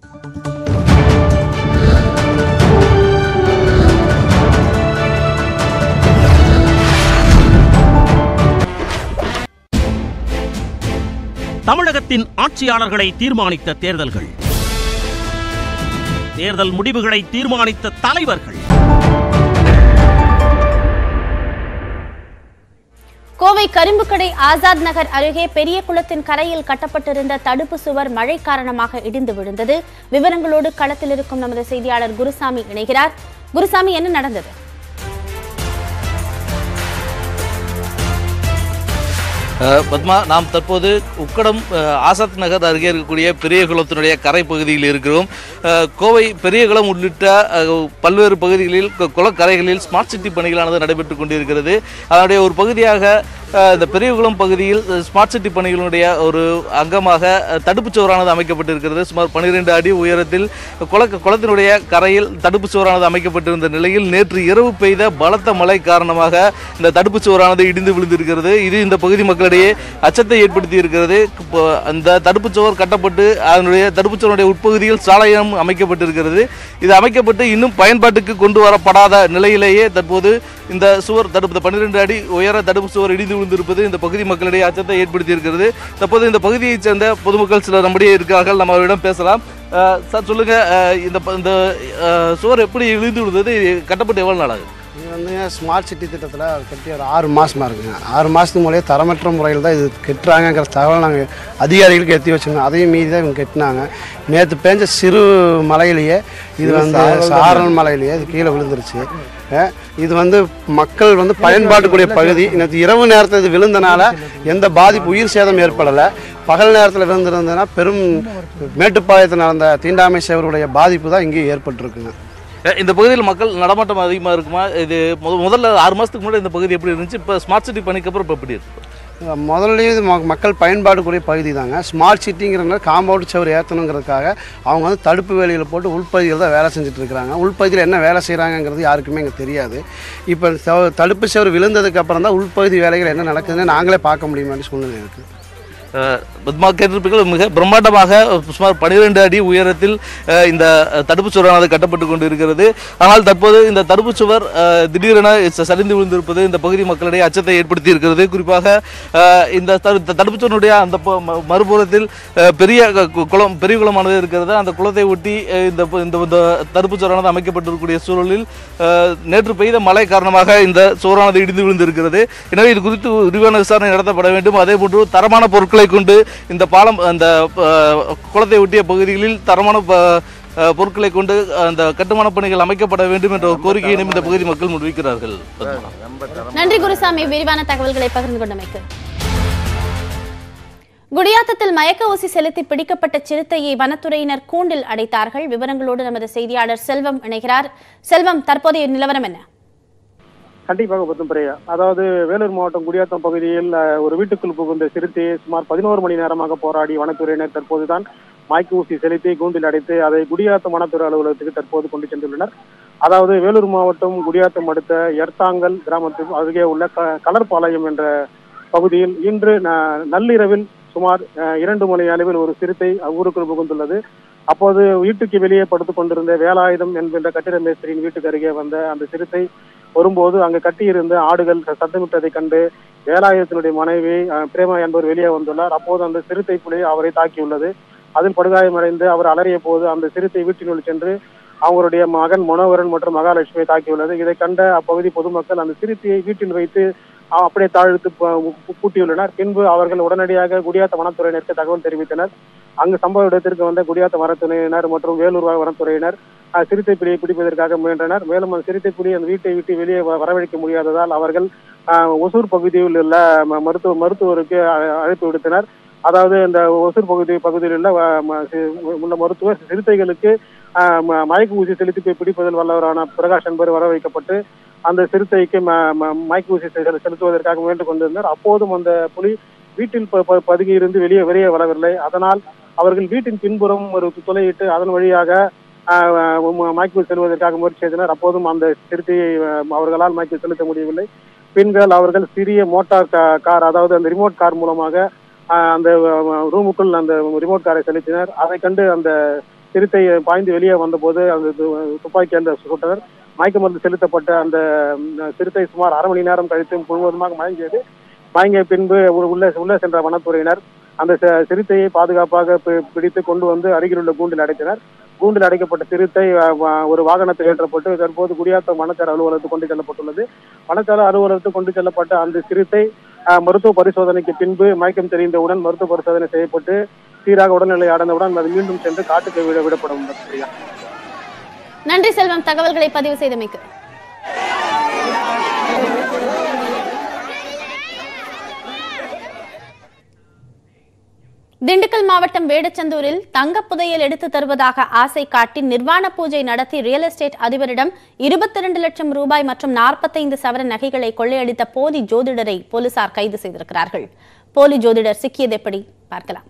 தமிழகத்தின் ஆட்சியாளர்களை தீர்மானித்த தேர்தல்கள் தேர்தல் முடிவுகளை தீர்மானித்த தலைவர்கள் கோவை கரும்புக்கடை ஆசாத் நகர் அருகே பெரிய குளத்தின் கரையில் கட்டப்பட்டிருந்த தடுப்பு சுவர் மழை காரணமாக இடிந்து விழுந்தது விவரங்களோடு களத்தில் இருக்கும் நமது செய்தியாளர் குருசாமி இணைகிறார் குருசாமி என்ன நடந்தது அஹ் பத்மா நாம் தற்போது உக்கடம் அஹ், ஆசாத் நகர் அருகே இருக்கக்கூடிய பெரியகுளத்தினுடைய கரை பகுதியில் இருக்கிறோம் அஹ், கோவை பெரியகுளம் உள்ளிட்ட அஹ், பல்வேறு பகுதிகளில் கு- குளக்கரைகளில் ஸ்மார்ட் சிட்டி பணிகளானது நடைபெற்று கொண்டிருக்கிறது அதனுடைய ஒரு பகுதியாக அஹ், இந்த பெரியகுளம் பகுதியில் அஹ், ஸ்மார்ட் சிட்டி பணிகளுடைய ஒரு அங்கமாக அஹ், தடுப்புச் சுவரானது அமைக்கப்பட்டிருக்கிறது சுமார் 12 அடி உயரத்தில் குள குளத்தினுடைய கரையில் தடுப்புச் சுவரானது அமைக்கப்பட்டிருந்த நிலையில் நேற்று இரவு பெய்த பலத்த மழை காரணமாக இந்த தடுப்புச் சுவரானது இடிந்து விழுந்திருக்கிறது இது இந்த பகுதி மக்களிடையே அச்சத்தை ஏற்படுத்தி இருக்கிறது இப்போ அந்த தடுப்புச் சுவர் கட்டப்பட்டு அதனுடைய தடுப்புச் சுவருடைய உட்பகுதியில் சாலையம் அமைக்கப்பட்டிருக்கிறது இது அமைக்கப்பட்டு இன்னும் பயன்பாட்டுக்கு கொண்டு வரப்படாத நிலையிலேயே தற்போது இந்த சுவர் தடுப்பு பன்னிரெண்டு அடி உயர தடுப்பு சுவர் இடிந்து விழுந்திருப்பது இந்த பகுதி மக்களிடையே அச்சத்தை ஏற்படுத்தி இருக்கிறது தற்போது இந்த பகுதியைச் சேர்ந்த பொதுமக்கள் சிலர் நம்முடைய இருக்கிறார்கள் நம்ம அவரிடம் பேசலாம் அஹ் சார் சொல்லுங்க அஹ் இந்த ப- இந்த அஹ், சுவர் எப்படி இழிந்து விழுந்தது இது கட்டப்பட்டு எவ்வளவு நாள் ஆகுது இது வந்துங்க ஸ்மார்ட் சிட்டி திட்டத்தில் கட்டி ஒரு ஆறு மாதமாக இருக்குங்க ஆறு மாதத்துக்கு முறையே தரமற்ற முறையில் தான் இது கெட்டுறாங்கங்கிற தகவல் நாங்கள் அதிகாரிகளுக்கு எத்தி வச்சுருந்தோம் அதையும் மீறி தான் இவங்க கெட்டினாங்க நேற்று பேஞ்ச சிறு மலையிலேயே இது வந்து சாரல் மலையிலேயே இது கீழே விழுந்துருச்சு அஹ் இது வந்து மக்கள் வந்து பயன்பாட்டுக்குரிய பகுதி நேற்று இரவு நேரத்தில் இது விழுந்தனால எந்த பாதிப்பு உயிர் சேதம் ஏற்படலை பகல் நேரத்தில் விழுந்திருந்ததுன்னா பெரும் மேட்டுப்பாளையத்தில் நடந்த தீண்டாமை சேவருடைய பாதிப்பு தான் இங்கேயும் ஏற்பட்டிருக்குங்க அஹ் இந்த பகுதியில் மக்கள் நடமாட்டம் அதிகமாக இருக்குமா இது முத- முதல்ல ஆறு மாதத்துக்கு முன்னாடி இந்த பகுதி எப்படி இருந்துச்சு இப்போ ஸ்மார்ட் சிட்டி பண்ணிக்கு அப்புறம் இப்போ எப்படி இருக்கு முதல்லயே இது ம- மக்கள் பயன்பாடுக்குரிய பகுதி தாங்க ஸ்மார்ட் சிட்டிங்கிறனால காம்பவுண்ட் சுவர் ஏற்றணுங்கிறதுக்காக அவங்க வந்து தடுப்பு வேலியில் போட்டு உள்பகுதியில் தான் வேலை செஞ்சுட்டு இருக்கிறாங்க உள்பகுதியில் என்ன வேலை செய்கிறாங்கங்கிறது யாருக்குமே இங்கே தெரியாது இப்போ ச- தடுப்பு சுவர் விழுந்ததுக்கு அப்புறம் தான் உள்பகுதி வேலைகள் என்ன நடக்குதுன்னு நாங்களே பார்க்க முடியுமான சூழ்நிலை இருக்குது அஹ் பத்மா கேட்டிருப்பீர்கள் மிக பிரம்மாண்டமாக சுமார் 12 அடி உயரத்தில் அஹ், இந்த அஹ், தடுப்புச் சுவரானது கட்டப்பட்டு கொண்டு இருக்கிறது ஆனால் தற்போது இந்த தடுப்புச் சுவர் அஹ், திடீரென ச- சரிந்து விழுந்திருப்பது இந்த பகுதி மக்களிடையே அச்சத்தை ஏற்படுத்தி இருக்கிறது குறிப்பாக அஹ், இந்த தடு- இந்த தடுப்புச் சுவருடைய அந்த ப- ம- மறுபுறத்தில் அஹ், பெரிய க- கு- குளம் பெரிய குளமானது இருக்கிறது அந்த குளத்தை ஒட்டி அஹ், இந்த ப- இந்த இந்த தடுப்புச் சுவரானது அமைக்கப்பட்டிருக்கக்கூடிய சூழலில் அஹ், நேற்று பெய்த மழை காரணமாக இந்த சுவரானது இடிந்து விழுந்திருக்கிறது எனவே இது குறித்து விரிவான விசாரணை நடத்தப்பட வேண்டும் அதே போன்று தரமான பொருட்களை கொண்டு இந்த பாலம் அந்த அஹ், குளத்தை ஒட்டிய பகுதிகளில் தரமான ப- அஹ், பொருட்களை கொண்டு அந்த கட்டுமான பணிகள் அமைக்கப்பட வேண்டும் என்ற ஒரு கோரிக்கையினை இந்த பகுதி மக்கள் முன்வைக்கிறார்கள் பத்மா. நன்றி குருசாமி விரிவான தகவல்களை பகிர்ந்து கொண்டமைக்கு குடியாத்தத்தில் மயக்க ஊசி செலுத்தி பிடிக்கப்பட்ட சிறுத்தையை வனத்துறையினர் கூண்டில் அடைத்தார்கள் விவரங்களோடு நமது செய்தியாளர் செல்வம் இணைகிறார் செல்வம் தற்போதைய நிலவரம் என்ன கண்டிப்பாக பத்தும் பிரியா அதாவது வேலூர் மாவட்டம் குடியாத்தம் பகுதியில் அஹ், ஒரு வீட்டுக்குள் புகுந்த சிறுத்தையை சுமார் பதினோரு மணி நேரமாக போராடி வனத்துறையினர் தற்போதுதான் மயக்க ஊசி செலுத்தி கூண்டில் அடைத்து அதை குடியாத்தம் வனத்துறை அலுவலகத்துக்கு தற்போது கொண்டு சென்றுள்ளனர் அதாவது வேலூர் மாவட்டம் குடியாத்தம் அடுத்த எர்த்தாங்கல் கிராமத்துக்கு அருகே உள்ள க கலர்பாளையம் என்ற பகுதியில் இன்று ந- நள்ளிரவில் சுமார் அஹ், இரண்டு மணி அளவில் ஒரு சிறுத்தை ஊருக்குள் புகுந்துள்ளது அப்போது வீட்டுக்கு வெளியே படுத்துக் கொண்டிருந்த வேலாயுதம் என்கின்ற கட்டிட மேஸ்திரியின் வீட்டுக்கு அருகே வந்த அந்த சிறுத்தை வரும்போது அங்கு கட்டியிருந்த ஆடுகள் சத்தமிட்டதை கண்டு வேலாயுதத்தினுடைய மனைவி அஹ், பிரேமா என்பவர் வெளியே வந்துள்ளார் அப்போது அந்த சிறுத்தை புலி அவரை தாக்கியுள்ளது அதில் படுகாயமடைந்து அவர் அலறிய போது அந்த சிறுத்தை வீட்டினுள் சென்று அவங்களுடைய மகன் மனோகரன் மற்றும் மகாலட்சுமியை தாக்கியுள்ளது இதை கண்ட அப்பகுதி பொதுமக்கள் அந்த சிறுத்தையை வீட்டில் வைத்து அ- அப்படியே தாழ்த்து ப- பூ- பூட்டியுள்ளனர் பின்பு அவர்கள் உடனடியாக குடியாத்த வனத்துறையினருக்கு தகவல் தெரிவித்தனர் அங்கு சம்பவ இடத்திற்கு வந்த குடியாத்த வனத்துறையினர் மற்றும் வேலூர் வனத்துறையினர் அஹ், சிறுத்தை புலியை பிடிப்பதற்காக முயன்றனர் மேலும் அந்த சிறுத்தை புலி அந்த வீட்டை விட்டு வெளியே வ- வரவழைக்க முடியாததால் அவர்கள் அஹ், ஒசூர் பகுதியில் உள்ள ம- மருத்துவ மருத்துவருக்கு அ- அழைப்பு விடுத்தனர் அதாவது இந்த ஒசூர் பகுதி பகுதியில் உள்ள வ- ம- சி- உள்ள மருத்துவர் சிறுத்தைகளுக்கு அஹ், ம- மயக்க ஊசி செலுத்தி போய் பிடிப்பதில் வல்லவரான பிரகாஷ் என்பவர் வர வைக்கப்பட்டு அந்த சிறுத்தைக்கு ம- ம- மயக்க ஊசி செ- செலுத்துவதற்காக முயன்று கொண்டிருந்தார் அப்போதும் அந்த புலி வீட்டில் ப- ப- பதுங்கி இருந்து வெளியே வெளியே வரவில்லை அதனால் அவர்கள் வீட்டின் பின்புறம் ஒரு துளையிட்டு அதன் வழியாக ஆஹ், ம- மயக்க செல்வதற்காக முயற்சி செய்தனர் அப்போதும் அந்த சிறுத்தையை ஆஹ், அவர்களால் மயக்க செலுத்த முடியவில்லை பின்கள் அவர்கள் சிறிய மோட்டார் கா- கார் அதாவது அந்த ரிமோட் கார் மூலமாக ஆஹ், அந்த ஆஹ், ரூமுக்குள் அந்த ரிமோட் காரை செலுத்தினர் அதை கண்டு அந்த சிறுத்தை பாய்ந்து வெளியே வந்தபோது அந்த து- துப்பாக்கி அந்த சுட்டனர் மயக்க மருந்து செலுத்தப்பட்ட அந்த ம், சிறுத்தை சுமார் அரை மணி நேரம் கழித்து முழுவதுமாக மயங்கியது மயங்கிய பின்பு உ- உள்ளே உள்ளே சென்ற வனத்துறையினர் அந்த ச- சிறுத்தையை பாதுகாப்பாக பி- பிடித்து கொண்டு வந்து அருகிலுள்ள கூண்டில் அடைத்தனர் கூண்டில் அடைக்கப்பட்ட சிறுத்தை அஹ், வ- ஒரு வாகனத்தில் ஏற்றப்பட்டு தற்போது குடியாத்தம் வனச்சார் அலுவலகத்துக்கு கொண்டு செல்லப்பட்டுள்ளது வனச்சார் அலுவலகத்துக்கு கொண்டு செல்லப்பட்ட அந்த சிறுத்தை அஹ், மருத்துவ பரிசோதனைக்கு பின்பு மயக்கம் தெரிந்தவுடன் மருத்துவ பரிசோதனை செய்யப்பட்டு சீராக உடல்நிலை அடைந்தவுடன் அது மீண்டும் சென்று காட்டுக்கு விட விடப்படும் பிரியா. நன்றி செல்வம் தகவல்களை பதிவு செய்தமைக்கு திண்டுக்கல் மாவட்டம் வேடச்சந்தூரில் தங்க புதையல் எடுத்து தருவதாக ஆசை காட்டி நிர்வாண பூஜை நடத்தி ரியல் எஸ்டேட் அதிபரிடம் இருபத்தி இரண்டு லட்சம் ரூபாய் மற்றும் நாற்பத்தைந்து சவரன் நகைகளை கொள்ளையடித்த போலி ஜோதிடரை போலீசார் கைது செய்திருக்கிறார்கள் போலி ஜோதிடர் சிக்கியது எப்படி பார்க்கலாம்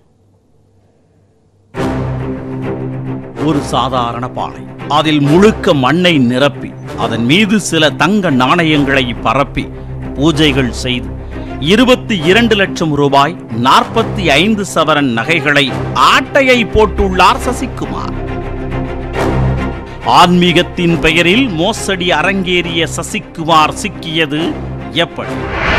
ஒரு சாதாரண பானை அதில் முழுக்க மண்ணை நிரப்பி அதன் மீது சில தங்க நாணயங்களை பரப்பி பூஜைகள் செய்து இருபத்தி இரண்டு லட்சம் ரூபாய் நாற்பத்தி ஐந்து சவரன் நகைகளை ஆட்டையை போட்டுள்ளார் சசிகுமார் ஆன்மீகத்தின் பெயரில் மோசடி அரங்கேறிய சசிகுமார் சிக்கியது எப்படி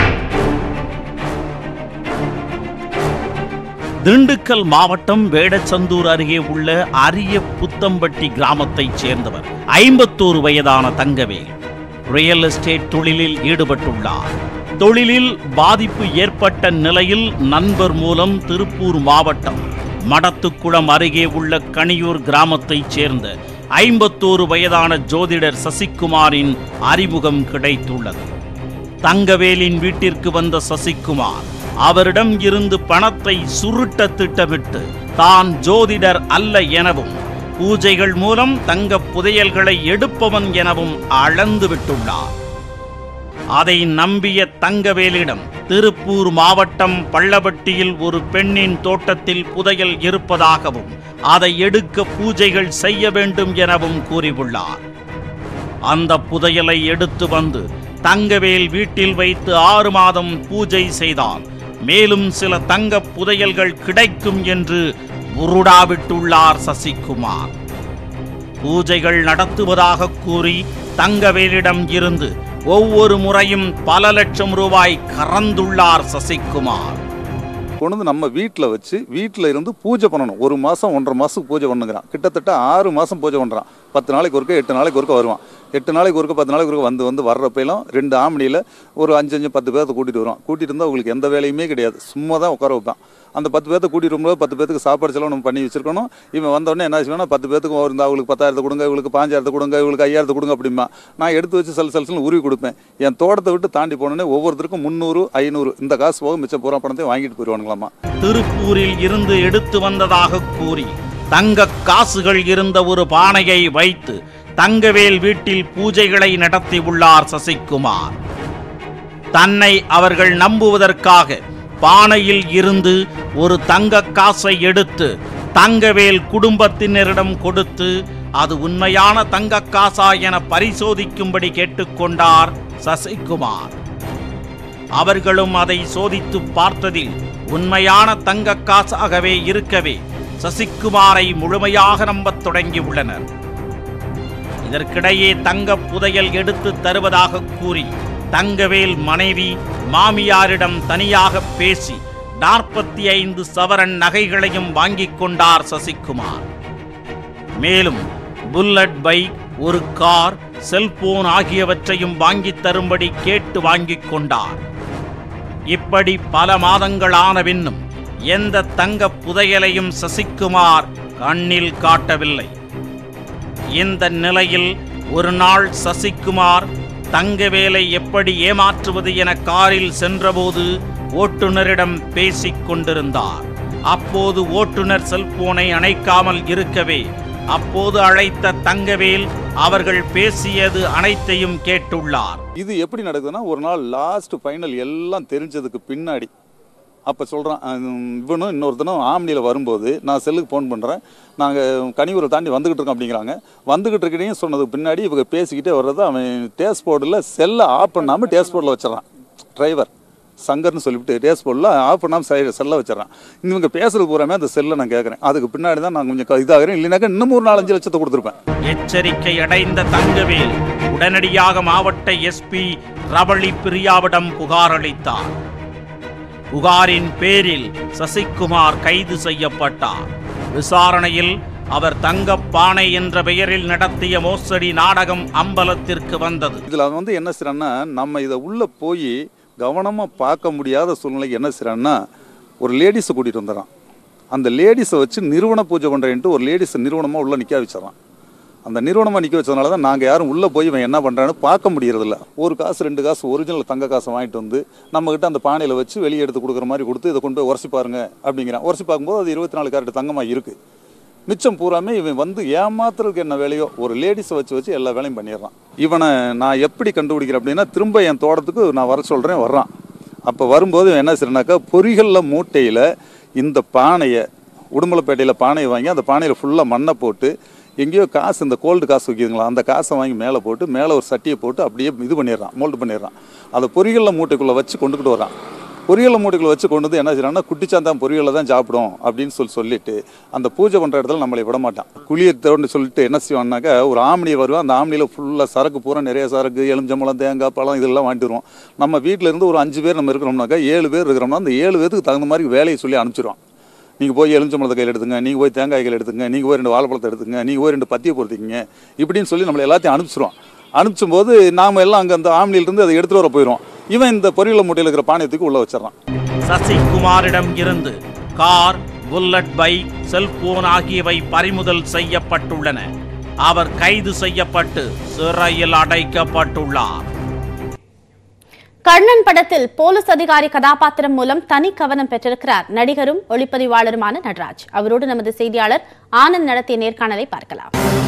திண்டுக்கல் மாவட்டம் வேடச்சந்தூர் அருகே உள்ள அரிய புத்தம்பட்டி கிராமத்தைச் சேர்ந்தவர் ஐம்பத்தோரு வயதான தங்கவேல் ரியல் எஸ்டேட் தொழிலில் ஈடுபட்டுள்ளார் தொழிலில் பாதிப்பு ஏற்பட்ட நிலையில் நண்பர் மூலம் திருப்பூர் மாவட்டம் மடத்துக்குளம் அருகே உள்ள கனியூர் கிராமத்தைச் சேர்ந்த ஐம்பத்தோரு வயதான ஜோதிடர் சசிகுமாரின் அறிமுகம் கிடைத்துள்ளது தங்கவேலின் வீட்டிற்கு வந்த சசிகுமார் அவரிடம் இருந்து பணத்தை சுருட்ட திட்டமிட்டு தான் ஜோதிடர் அல்ல எனவும் பூஜைகள் மூலம் தங்க புதையல்களை எடுப்பவன் எனவும் அளந்து விட்டுள்ளார் அதை நம்பிய தங்கவேலிடம் திருப்பூர் மாவட்டம் பள்ளப்பட்டியில் ஒரு பெண்ணின் தோட்டத்தில் புதையல் இருப்பதாகவும் அதை எடுக்க பூஜைகள் செய்ய வேண்டும் எனவும் கூறியுள்ளார் அந்த புதையலை எடுத்து வந்து தங்கவேல் வீட்டில் வைத்து ஆறு மாதம் பூஜை செய்தால் மேலும் சில தங்க புதையல்கள் கிடைக்கும் என்று உருடாவிட்டுள்ளார் சசிகுமார் பூஜைகள் நடத்துவதாக கூறி தங்கவேலிடம் இருந்து ஒவ்வொரு முறையும் பல லட்சம் ரூபாய் கறந்துள்ளார் சசிகுமார் கொண்டு வந்து நம்ம வீட்டில் வச்சு வீட்டில் இருந்து பூஜை பண்ணணும் ஒரு மாதம் ஒன்றரை மாதத்துக்கு பூஜை பண்ணுங்கிறான் கிட்டத்தட்ட ஆறு மாதம் பூஜை பண்ணுறான் பத்து நாளைக்கு ஒருக்க எட்டு நாளைக்கு ஒருக்க வருவான் எட்டு நாளைக்கு ஒருக்க பத்து நாளைக்கு ஒருக்க வந்து வந்து வர்றப்பையிலும் ரெண்டு ஆம்படியில் ஒரு அஞ்சு அஞ்சு பத்து பேர்த்த கூட்டிகிட்டு வருவான் கூட்டிகிட்டு இருந்தால் உங்களுக்கு எந்த வேலையுமே கிடையாது சும்மா தான் உட்கார வைப்பான் அந்த பத்து பேர்த்த கூட்டிட்டு வரும்போது பத்து பேத்துக்கு சாப்பாடு செலவு நம்ம பண்ணி வச்சிருக்கணும் இவன் வந்தோடனே என்ன செய்வேன்னா பத்து பேத்துக்கு ஒரு இந்த அவங்களுக்கு பத்தாயிரத்து கொடுங்க இவங்களுக்கு பாஞ்சாயிரத்து கொடுங்க இவங்களுக்கு ஐயாயிரத்து கொடுங்க அப்படிமா நான் எடுத்து வச்சு சல் சல்சல்னு உருவி கொடுப்பேன் என் தோட்டத்தை விட்டு தாண்டி போனோடனே ஒவ்வொருத்தருக்கும் முந்நூறு ஐநூறு இந்த காசு போக மிச்சம் பூரா பணத்தை வாங்கிட்டு போயிடுவானுங்களாமா திருப்பூரில் இருந்து எடுத்து வந்ததாக கூறி தங்க காசுகள் இருந்த ஒரு பானையை வைத்து தங்கவேல் வீட்டில் பூஜைகளை நடத்தியுள்ளார் சசிகுமார் தன்னை அவர்கள் நம்புவதற்காக பானையில் இருந்து ஒரு தங்க காசை எடுத்து தங்கவேல் குடும்பத்தினரிடம் கொடுத்து அது உண்மையான தங்க காசா என பரிசோதிக்கும்படி கேட்டுக்கொண்டார் சசிகுமார் அவர்களும் அதை சோதித்து பார்த்ததில் உண்மையான தங்க காசாகவே இருக்கவே சசிகுமாரை முழுமையாக நம்பத் தொடங்கியுள்ளனர் இதற்கிடையே தங்க புதையல் எடுத்து தருவதாக கூறி தங்கவேல் மனைவி மாமியாரிடம் தனியாக பேசி நாற்பத்தி ஐந்து சவரன் நகைகளையும் வாங்கிக் கொண்டார் சசிகுமார் மேலும் புல்லட் பைக் ஒரு கார் செல்போன் ஆகியவற்றையும் வாங்கித் தரும்படி கேட்டு வாங்கிக் கொண்டார் இப்படி பல மாதங்கள் ஆன பின்னும் எந்த தங்க புதையலையும் சசிகுமார் கண்ணில் காட்டவில்லை இந்த நிலையில் ஒரு நாள் சசிகுமார் தங்கவேலை எப்படி ஏமாற்றுவது என காரில் சென்றபோது ஓட்டுநரிடம் பேசிக் கொண்டிருந்தார் அப்போது ஓட்டுநர் செல்போனை அணைக்காமல் இருக்கவே அப்போது அழைத்த தங்கவேல் அவர்கள் பேசியது அனைத்தையும் கேட்டுள்ளார் இது எப்படி நடக்குதுன்னா ஒரு நாள் லாஸ்ட் ஃபைனல் எல்லாம் தெரிஞ்சதுக்கு பின்னாடி அப்போ சொல்கிறான் இவனும் இன்னொருத்தனும் ஆம்னியில் வரும்போது நான் செல்லுக்கு ஃபோன் பண்ணுறேன் நாங்கள் கனியூரை தாண்டி வந்துக்கிட்டு இருக்கோம் அப்படிங்கிறாங்க வந்துக்கிட்டு இருக்கிறதையும் சொன்னதுக்கு பின்னாடி இவங்க பேசிக்கிட்டே வர்றது அவன் டேஸ்ட் போர்டில் செல்லை ஆஃப் பண்ணாமல் டேஸ்ட் போர்டில் வச்சிடறான் டிரைவர் சங்கர்னு சொல்லிவிட்டு டேஸ்ட் போர்டில் ஆஃப் பண்ணாமல் சை செல்லை வச்சிடறான் இவங்க பேசுறது பூராமே அந்த செல்லை நான் கேட்குறேன் அதுக்கு பின்னாடி தான் நான் கொஞ்சம் இதாகிறேன் இல்லைனாக்கா இன்னும் ஒரு நாலஞ்சு லட்சத்தை கொடுத்துருப்பேன் எச்சரிக்கை அடைந்த தங்கவேல் உடனடியாக மாவட்ட எஸ்பி ரவளி பிரியாவிடம் புகார் அளித்தார் புகாரின் பேரில் சசிகுமார் கைது செய்யப்பட்டார் விசாரணையில் அவர் தங்கப்பானை என்ற பெயரில் நடத்திய மோசடி நாடகம் அம்பலத்திற்கு வந்தது இதில் அவன் வந்து என்ன செய்றான்னா நம்ம இதை உள்ளே போய் கவனமாக பார்க்க முடியாத சூழ்நிலைக்கு என்ன செய்றான்னா ஒரு லேடிஸை கூட்டிகிட்டு வந்துடுறான் அந்த லேடிஸை வச்சு நிறுவன பூஜை பண்ணுறேன்ட்டு ஒரு லேடிஸை நிறுவனமாக உள்ளே நிற்க வச்சிடறான் அந்த நிறுவனமாக நிற்க வச்சதுனால தான் நாங்கள் யாரும் உள்ளே போய் இவன் என்ன பண்ணுறான்னு பார்க்க முடியறதில்ல ஒரு காசு ரெண்டு காசு ஒரிஜினல் தங்க காசை வாங்கிட்டு வந்து நம்மக்கிட்ட அந்த பானையில் வச்சு வெளியே எடுத்து கொடுக்குற மாதிரி கொடுத்து இதை கொண்டு போய் உரசி பாருங்க அப்படிங்கிறான் உரசி பார்க்கும்போது அது இருபத்தி நாலு கேரட் தங்கமாக இருக்குது மிச்சம் பூராமே இவன் வந்து ஏமாத்துறதுக்கு என்ன வேலையோ ஒரு லேடிஸை வச்சு வச்சு எல்லா வேலையும் பண்ணிடுறான் இவனை நான் எப்படி கண்டுபிடிக்கிறேன் அப்படின்னா திரும்ப என் தோட்டத்துக்கு நான் வர சொல்கிறேன் வர்றான் அப்போ வரும்போது இவன் என்ன செய்யறானாக்கா பொரிகளில் மூட்டையில் இந்த பானையை உடுமலைப்பேட்டையில் பானையை வாங்கி அந்த பானையில் ஃபுல்லாக மண்ணை போட்டு எங்கேயோ காசு இந்த கோல்டு காசு வைக்கிதுங்களா அந்த காசை வாங்கி மேலே போட்டு மேலே ஒரு சட்டியை போட்டு அப்படியே இது பண்ணிடுறான் மோல்டு பண்ணிடுறான் அதை பொரிகளில் மூட்டைக்குள்ளே வச்சு கொண்டுக்கிட்டு வரான் பொரியலை மூட்டைகளை வச்சு கொண்டு வந்து என்ன செய்யறாங்கன்னா குட்டிச்சாந்தான் பொரியலை தான் சாப்பிடும் அப்படின்னு சொல்லி சொல்லிட்டு அந்த பூஜை பண்ணுற இடத்துல நம்மளை விட மாட்டான் குளியத்தோன்னு சொல்லிட்டு என்ன செய்வான்னாக்கா ஒரு ஆம்னியை வருவான் அந்த ஆம்னியில் ஃபுல்லாக சரக்கு பூரா நிறைய சரக்கு எலுமிச்சம்பழம் தேங்காய் பழம் இதெல்லாம் வாங்கிட்டு வருவோம் நம்ம வீட்டில் இருந்து ஒரு அஞ்சு பேர் நம்ம இருக்கிறோம்னாக்கா ஏழு பேர் இருக்கிறோம்னா அந்த ஏழு பேருக்கு தகுந்த மாதிரி வேலையை சொல்லி அனுப்பிச்சிடுவான் நீங்கள் போய் எலுமிச்சம்பழத்தை கையில் எடுத்துங்க நீங்கள் போய் தேங்காய் கையில் எடுத்துங்க நீங்கள் போய் ரெண்டு வாழைப்பழத்தை எடுத்துங்க நீங்கள் போய் ரெண்டு பத்தியை பொறுத்திக்கிங்க இப்படின்னு சொல்லி நம்மளை எல்லாத்தையும் அனுப்பிச்சிடுவான் அனுப்பிச்சும் போது நாம் எல்லாம் அங்கே அந்த ஆம்னியிலிருந்து அதை எடுத்துகிட்டு வர போயிடுவோம் இவன் இந்த பொரியல மூட்டையில் இருக்கிற பானையத்துக்கு உள்ளே வச்சிடறான் சசிகுமாரிடம் இருந்து கார் புல்லட் பைக் செல்போன் ஆகியவை பறிமுதல் செய்யப்பட்டுள்ளன அவர் கைது செய்யப்பட்டு சிறையில் அடைக்கப்பட்டுள்ளார் கர்ணன் படத்தில் போலீஸ் அதிகாரி கதாபாத்திரம் மூலம் தனி கவனம் பெற்றிருக்கிறார் நடிகரும் ஒளிப்பதிவாளருமான நடராஜ் அவரோடு நமது செய்தியாளர் ஆனந்த் நடத்திய நேர்காணலை பார்க்கலாம்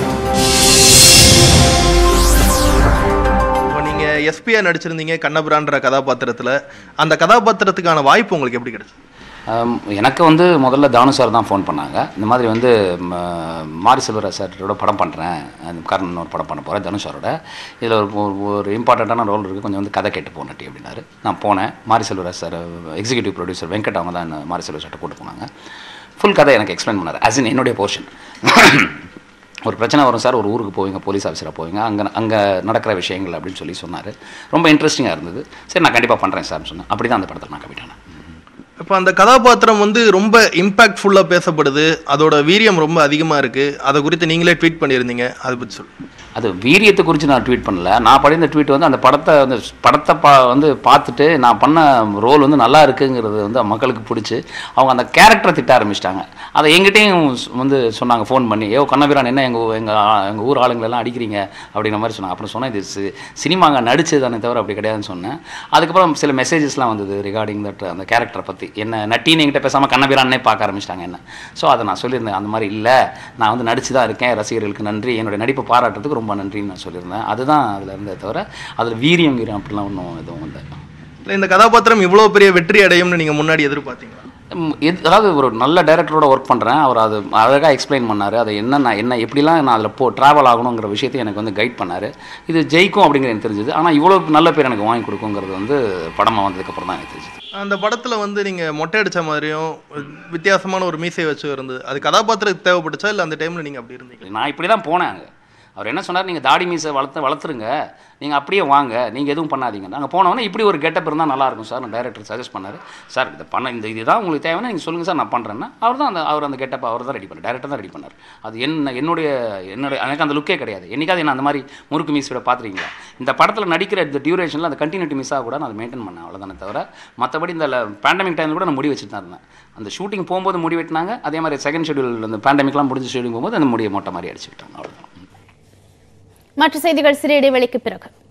இப்போ நீங்கள் எஸ்பியா நடிச்சிருந்தீங்க கண்ணபுரான்ற கதாபாத்திரத்தில் அந்த கதாபாத்திரத்துக்கான வாய்ப்பு உங்களுக்கு எப்படி கிடைச்சது ஆம், எனக்கு வந்து முதல்ல தானு சார் தான் ஃபோன் பண்ணாங்க இந்த மாதிரி வந்து ம, மாரி செல்வராஜ் சாரோட படம் பண்ணுறேன் கர்ணன் ஒரு படம் பண்ண போகிறேன் தனுஷ் சாரோட இதில் ஒரு ஒரு- ஒரு இம்பார்ட்டண்ட்டான ரோல் இருக்குது கொஞ்சம் வந்து கதை கேட்டு போனட்டி அப்படின்னாரு நான் போனேன் Mari Selvaraj sir executive producer Venkat அவங்க தான் என்ன மாரி செல்வராஜ் சார்ட்ட கூட்டு போனாங்க ஃபுல் கதை எனக்கு எக்ஸ்பிளைன் பண்ணார் as in என்னுடைய போர்ஷன் ஒரு பிரச்சனை வரும் சார் ஒரு ஊருக்கு போவீங்க போலீஸ் ஆஃபீஸராக போவீங்க அங்கே அங்கே நடக்கிற விஷயங்கள் அப்படின்னு சொல்லி சொன்னார் ரொம்ப இன்ட்ரெஸ்டிங்காக இருந்தது சரி நான் கண்டிப்பாக பண்ணுறேன் சார்னு சொன்னேன் அப்படி தான் அந்த படத்தில் நான் கமிட்டானேன் இப்போ அந்த கதாபாத்திரம் வந்து ரொம்ப இம்பாக்ட்ஃபுல்லாக பேசப்படுது அதோட வீரியம் ரொம்ப அதிகமாக இருக்குது அதை குறித்து நீங்களே ட்வீட் பண்ணியிருந்தீங்க அதை பற்றி சொல்லு அது வீரியத்தை குறித்து நான் ட்வீட் பண்ணல நான் படிந்த ட்வீட் வந்து அந்த படத்தை அந்த படத்தை பா வந்து பார்த்துட்டு நான் பண்ண ரோல் வந்து நல்லா இருக்குங்கிறது வந்து மக்களுக்கு பிடிச்சி அவங்க அந்த கேரக்டரை திட்ட ஆரம்பிச்சிட்டாங்க அதை எங்கிட்டையும் வந்து சொன்னாங்க ஃபோன் பண்ணி ஏ கண்ணபிரான் என்ன எங்கள் எங்கள் எங்கள் ஊர் ஆளுங்களெல்லாம் அடிக்கிறீங்க அப்படிங்கிற மாதிரி சொன்னாங்க அப்புறம் சொன்னேன் இது சி- சினிமாங்க நடிச்சு தானே தவிர அப்படி கிடையாதுன்னு சொன்னேன் அதுக்கப்புறம் சில மெசேஜஸ்லாம் வந்தது ரிகார்டிங் தட் அந்த கேரக்டரை பற்றி என்ன நட்டின்னு என்கிட்ட பேசாமல் கண்ணபிரானே பார்க்க ஆரம்பிச்சிட்டாங்க என்ன ஸோ அதை நான் சொல்லியிருந்தேன் அந்த மாதிரி இல்லை நான் வந்து நடிச்சு தான் இருக்கேன் ரசிகர்களுக்கு நன்றி என்னுடைய நடிப்பை பாராட்டுறதுக்கு ரொம்ப நன்றின்னு நான் சொல்லியிருந்தேன் அதுதான் அதில் இருந்தே தவிர அதில் வீரியம் வீரியம் அப்படிலாம் ஒன்றும் எதுவும் இல்லை இல்லை இந்த கதாபாத்திரம் இவ்வளோ பெரிய வெற்றி அடையும்னு நீங்கள் முன்னாடி எதிர்பார்த்தீங்களா ம், எது- அதாவது ஒரு நல்ல டைரக்டரோட ஒர்க் பண்ணுறேன் அவர் அது அழகாக எக்ஸ்பிளைன் பண்ணார் அதை என்ன நான் என்ன எப்படிலாம் நான் அதில் போ ட்ராவல் ஆகணுங்கிற விஷயத்தை எனக்கு வந்து கைட் பண்ணார் இது ஜெயிக்கும் அப்படிங்கிறது எனக்கு தெரிஞ்சது ஆனால் இவ்வளோ நல்ல பேர் எனக்கு வாங்கி கொடுக்குங்கிறது வந்து படமாக வந்ததுக்கப்புறம் தான் எனக்கு தெரிஞ்சது அந்த படத்தில் வந்து நீங்கள் மொட்டை அடித்த மாதிரியும் வித்தியாசமான ஒரு மீசை வச்சு இருந்தது அது கதாபாத்திரத்துக்கு தேவைப்பட்டுச்சா இல்லை அந்த டைமில் நீங்கள் அப்படி இருந்தீங்க நான் இப்படி தான் போனேன் அங்கே அவர் என்ன சொன்னார் நீங்கள் தாடி மீசை வளர்த்து வளர்த்துருங்க நீங்கள் அப்படியே வாங்க நீங்கள் எதுவும் பண்ணாதீங்க நாங்கள் போனவொடனே இப்படி ஒரு கெட்டப் இருந்தால் நல்லாயிருக்கும் சார் நான் டைரக்டர் சஜஸ்ட் பண்ணார் சார் இதை பண்ண இந்த இதுதான் உங்களுக்கு தேவைன்னா நீங்கள் சொல்லுங்கள் சார் நான் பண்ணுறேன்னா அவர் தான் அந்த அவர் அந்த கெட்டப் அவர் தான் ரெடி பண்ணார் டேரக்டர் தான் ரெடி பண்ணார் அது என்ன என்னுடைய என்னுடைய எனக்கு அந்த லுக்கே கிடையாது என்னைக்காவது என்ன அந்த மாதிரி முறுக்கு மீசோட பார்த்துருக்கீங்களா இந்த படத்தில் நடிக்கிற இந்த டியூரேஷனில் அந்த கண்டினியூட்டி மிஸ் ஆக கூட நான் அதை மெயின்டைன் பண்ணேன் அவ்வளோதானே தவிர மற்றபடி இந்த பேண்டமிக் டைமில் கூட நான் முடி வச்சுட்டு தான் இருந்தேன் அந்த ஷூட்டிங் போகும்போது முடி வெட்டினாங்க அதே மாதிரி செகண்ட் ஷெடியூல் அந்த பேண்டமிக்லாம் முடிஞ்ச ஷெடியூல் போகும்போது அந்த முடியை மொட்டை மாதிரி அடிச்சுக்கிட்டாங்க அவ்வளோதான் மற்ற செய்திகள் சிறு இடைவெளிக்கு பிறகு